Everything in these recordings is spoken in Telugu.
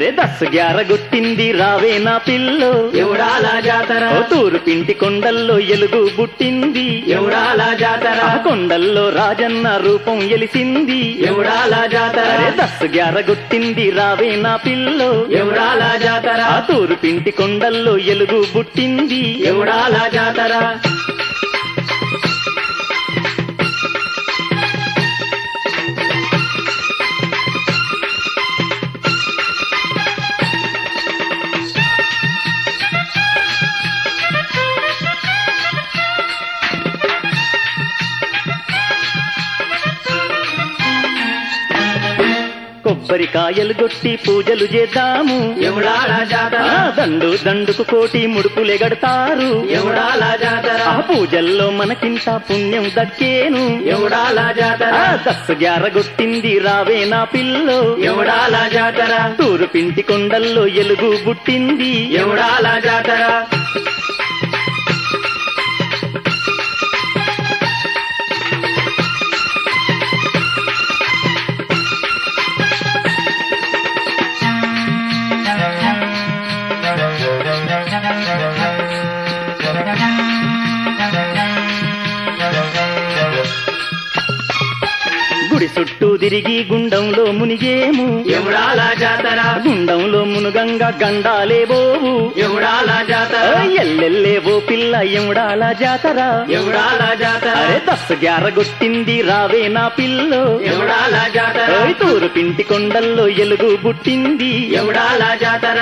అరే దస్సు గ్యారగొట్టింది రావే నా పిల్లో ఎవడాల జాతర ఓ తూరు పింటి కొండల్లో ఎలుగు బుట్టింది ఎవడాల జాతర ఆ కొండల్లో రాజన్న రూపం ఎలిసింది ఎవడాల జాతర అరే దస్సు గ్యారగొట్టింది రావే నా పిల్లో ఎవడాల జాతర ఆ తూరు పింటి కొండల్లో ఎలుగు బుట్టింది ఎవడాల జాతర కొబ్బరికాయలు కొట్టి పూజలు చేద్దాము ఎవడాల జాతర ఆ దండు దండుకు కోటి ముడుపులెగడతారు ఎవడాల జాతర ఆ పూజల్లో మనకింత పుణ్యం దక్కేను ఎవడాల జాతర ఆ దస్సు గ్యారగొట్టింది రావే నా పిల్లో ఎవడాల జాతర తూరు పింటి కొండల్లో ఎలుగు బుట్టింది ఎవడాల జాతర గుడి చుట్టూ తిరిగి గుండంలో మునిగేము ఎవడాల జాతర గుండంలో మునుగంగా గండాలే బోవు ఎవడాల జాతర ఎల్లెల్లేవో పిల్ల ఎముడాల జాతర ఎవడాల జాతర అరే దస్సు గ్యారగొట్టింది రావే నా పిల్లో ఎవడాల జాతర ఓయ్ తూరు పింటి కొండల్లో ఎలుగు బుట్టింది ఎవడాల జాతర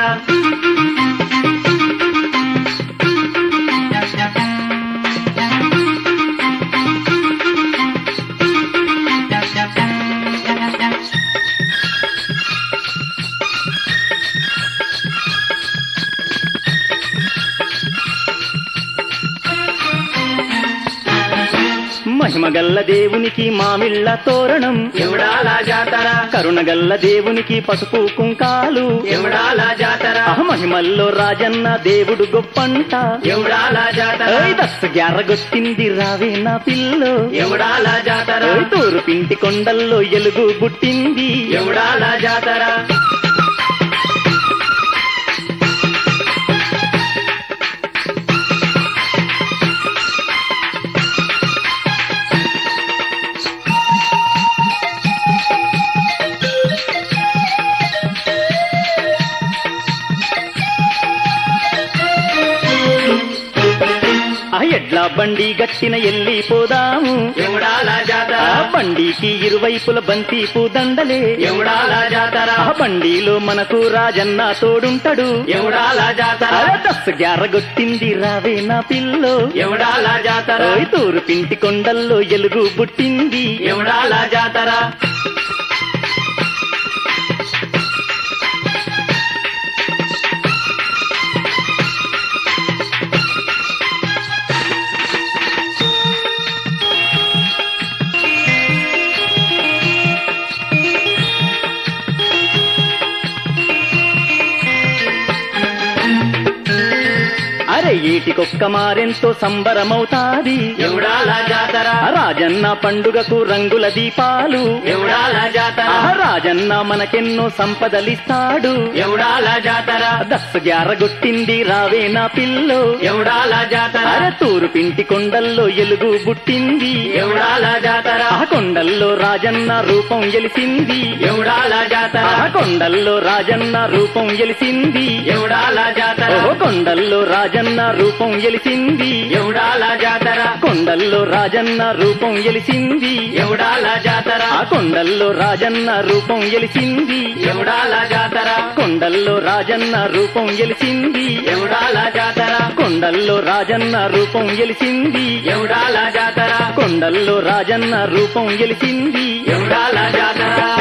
మహిమగల్ల దేవునికి మామిళ్ళ తోరణం ఎవడాల జాతర కరుణగల్ల దేవునికి పసుపు కుంకాలు ఎవడాల జాతర ఆ మహిమల్లో రాజన్న దేవుడు గొప్పంట ఎవడాల జాతర ఓయ్ దస్సు గ్యారగొట్టింది రావే నా పిల్లో ఎవడాల జాతర ఓయ్ తూరు పింటి కొండల్లో ఎలుగు బుట్టింది ఎవడాల జాతర ఆ ఎడ్ల బండి గట్టిన ఎల్లి పోదాము ఎవడాల జాతర ఆ బండికి ఇరువైపుల బంతి దండలే ఎవడాల జాతర ఆ బండిలో మనకు రాజన్న తోడుంటడు ఎవడాల జాతర అరే దస్సు గ్యారగొట్టింది రావే నా పిల్లో ఎవడాల జాతర ఓయ్ తూరు పింటి కొండల్లో ఎలుగు బుట్టింది ఎవడాల జాతర అరే ఈటికొక్క మారెంతో సంబరమవుతాది ఎవడాల జాతర ఆ రాజన్న పండుగకు రంగుల దీపాలు ఎవడాల జాతర ఆ రాజన్న మనకెన్నో సంపదలిస్తాడు ఎవడాల జాతర దస్సు గ్యారగొట్టింది రావే నా పిల్లో ఎవడాల జాతర అరే తూరు పింటి కొండల్లో ఎలుగు బుట్టింది ఎవడాల జాతర ఆ కొండల్లో రాజన్న రూపం ఎలిసింది ఎవడాల జాతర ఆ కొండల్లో రాజన్న రూపం ఎలిసింది ఎవడాల జాతర ఓ కొండల్లో రాజన్న రూపం ఎలిసింది ఎవడాల జాతర కొండల్లో రాజన్న రూపం ఎలిసింది ఎవడాల జాతర ఆ కొండల్లో రాజన్న రూపం ఎలిసింది ఎవడాల జాతర కొండల్లో రాజన్న రూపం ఎలిసింది ఎవడాల జాతర కొండల్లో రాజన్న రూపం ఎలిసింది ఎవడాల జాతర కొండల్లో రాజన్న రూపం ఎలిసింది ఎవడాల జాతర